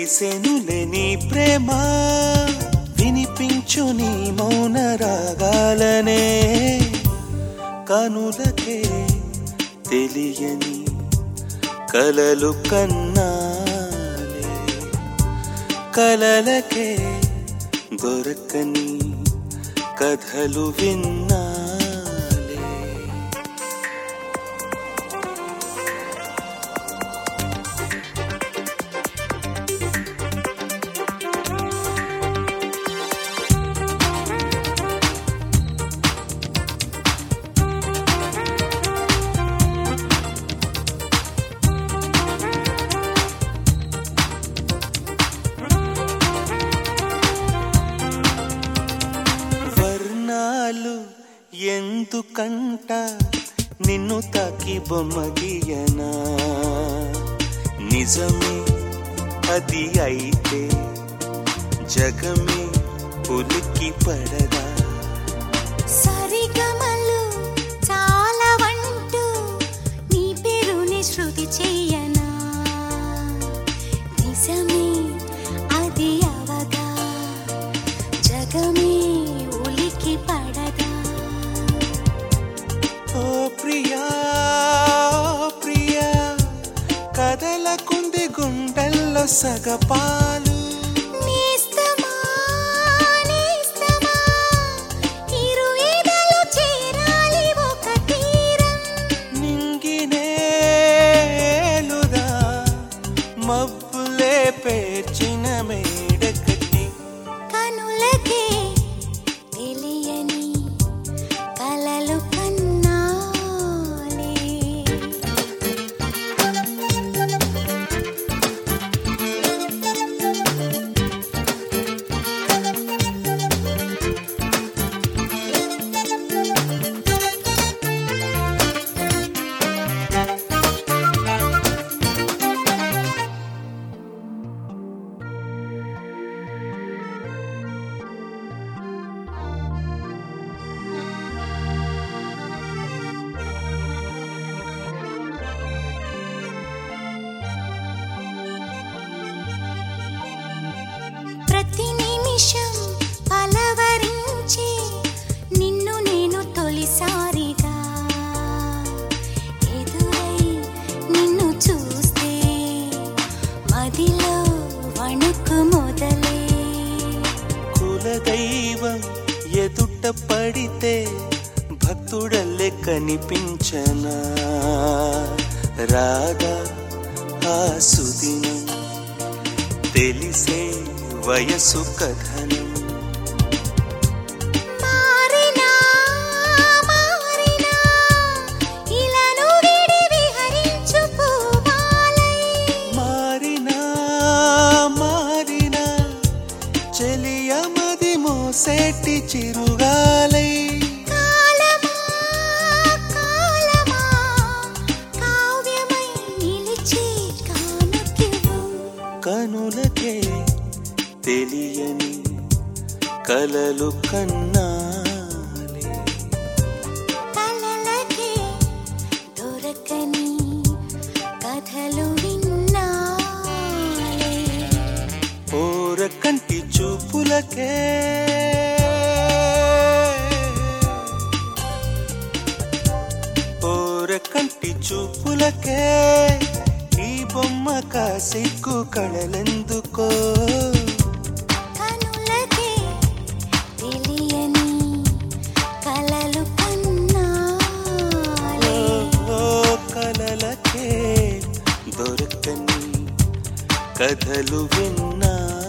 తెలిసెనులే నీ ప్రేమ వినిపించు నీ మౌన రాగాలనే కనులకే తెలియని కలలు కన్నాలే కలలకే దొరకని కథలు విన్నాలే వర్ణాలు ఎందుకంట నిన్ను తాకి బొమ్మ గీయనా నిజమే అది అయితే జగమే ఉలిక్కి పడదా సరిగమలు చాలా వంటూ నీ పేరుని శృతి చెయ్యనా నిజమే అది అవగా జగమే ఉలికి పడగా ఓ ప్రియా ఓ ప్రియా కదలకుంది గుండెల్లో సగపాలు నేస్తమా నేస్తమా ఇరు ఎదలు చేరాలి ఒక తీరం నింగినేలుదా మబ్బులే పేర్చిన మేడకట్టి కనులకే తెలియని కలలు కన్నాలే ప్రతి నిమిషం పలవరించే నిన్ను నేను తొలిసారిగా ఎదురై నిన్ను చూస్తే మదిలో వణుకు మొదలే కులదైవం ఎదుట పడితే భక్తుడల్లే కనిపించనా రాగా ఆ సుదినం తెలిసే వయసు కథనం మారినా మారినా ఇలాను విడి విహరించు పూవాలై మారినా మారినా చెలియమది మోసేటి చిరుగాలై కాలమా కాలమా కావ్యమై నిలిచి కానుకివు కనులకే తెలియని కలలు కన్నాలే కలలకే దొరకని కథలు విన్నాలే ఓర కంటి చూపులకే ఓర కంటి చూపులకే ఈ బొమ్మ కాసిక్కు కళలెందుకో కనులకే తెలియని కలలు కన్నాలే ఓ కలలకే దొరకని కథలు విన్నా